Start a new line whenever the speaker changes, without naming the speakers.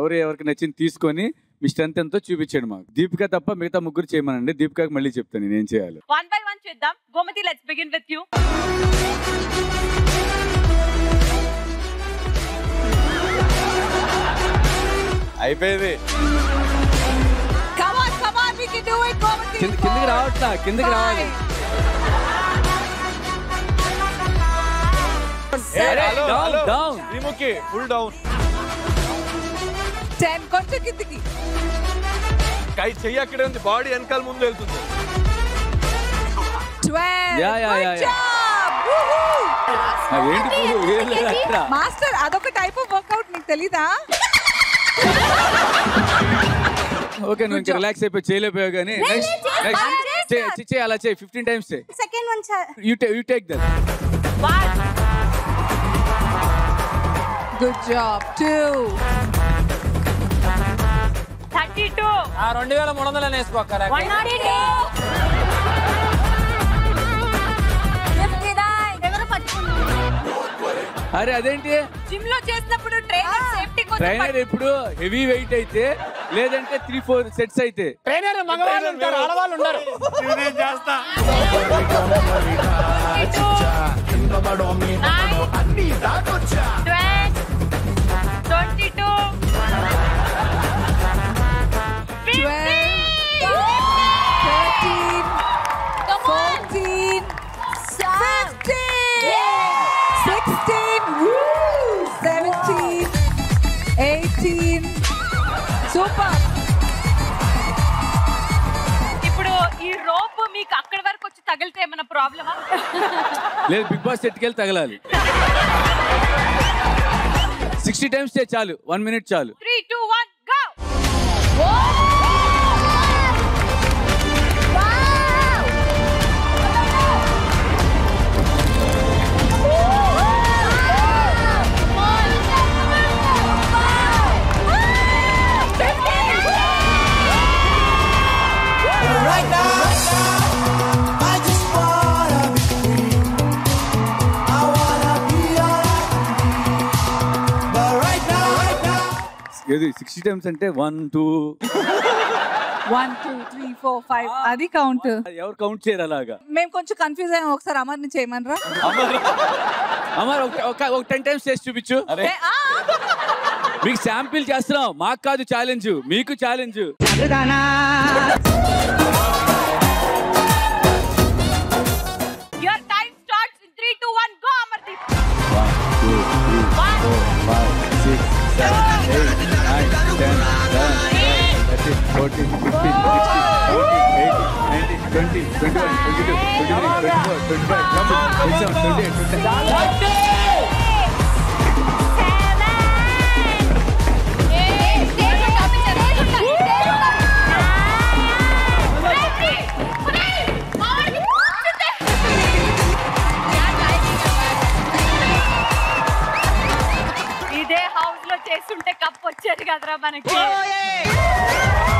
ఎవరు ఎవరికి నచ్చింది తీసుకొని మీ స్ట్రెంత్ ఎంతో చూపించండి మాకు దీపిక తప్ప మిగతా ముగ్గురు చేయమనండి దీపికకి మళ్ళీ చెప్తాను నేను ఏం చేయాలి
వన్ బై వన్ చేద్దాం Gomathi let's begin with you
అయిపోయింది
Come on, come on, we can do it, Gomati.
కింద కిందకి రావట్లా కిందకి రావాలి Down, down.
Sreemukhi full down
ten కొంచెం కిందికి
కై చెయ్యి అక్కడే ఉంది బాడీ వెనకాల ముందు వెళ్తుంది
twelve
Yeah, yeah, yeah, yeah. ఆ, ఏంటి పువ్వు? ఏం లేదు అక్కడ.
మాస్టర్ అదొక టైప్ ఆఫ్ వర్కౌట్ నీకు తెలీదా
ఓకే నువ్వు ఇంకా రిలాక్స్ అయిపోయి చేయలేకపోయావు కానీ నెక్స్ట్ నెక్స్ట్ చేయి అలా చేయి ఫిఫ్టీన్ టైమ్స్ చేయి
second one
you you take that
good job two
thirty two
ఆ రెండు వేల మూడు వందలు వేసుకోక
వన్ నాట్ టూ
ఎవరు పట్టుకున్నారు
అరే అదేంటి
జిమ్ లో చేసినప్పుడు ట్రైనర్ సేఫ్టీ కోసం
ట్రైనర్ ఎప్పుడు హెవీ వెయిట్ అయితే లేదంటే త్రీ ఫోర్ సెట్స్ అయితే
ట్రైనర్ మగవాళ్ళు ఉంటారు ఆడవాళ్ళు ఉండరు
నేను చేస్తా
twenty two
thirteen fourteen fifteen sixteen seventeen eighteen super
ఇప్పుడు ఈ రోప్ మీకు అక్కడి వరకు వచ్చి తగిలితే ఏమైనా ప్రాబ్లమా
లేదు బిగ్ బాస్ సెట్కి వెళ్ళి తగలాలి సిక్స్టీ టైమ్స్ చేయి చాలు వన్ మినిట్ చాలు
three two one go
Right now, I just wanna be free. I wanna be all I can be. But right now, right now.
ఏది సిక్స్టీ టైమ్స్ అంటే one two
one two three four five అది count
ఎవరు count చేయరు అలాగా
మేము కొంచెం confuse అయ్యాం ఒకసారి అమర్ని చేయమనరా
అమ్మ ఒక- ఒక ఒక టెన్ టైమ్స్ చేసి చూపించు
ఏ, ఆ,
మీకు శాంపిల్ చేస్తున్నాం మాకు కాదు ఛాలెంజ్ మీకు challenge
your time starts in three two one go Amardeep
fourteen fifteen sixteen twenty twenty one twenty two twenty three twenty four twenty five twenty seven twenty eight twenty
ఇదే house లో చేస్తుంటే cup వచ్చేది కదరా మనకి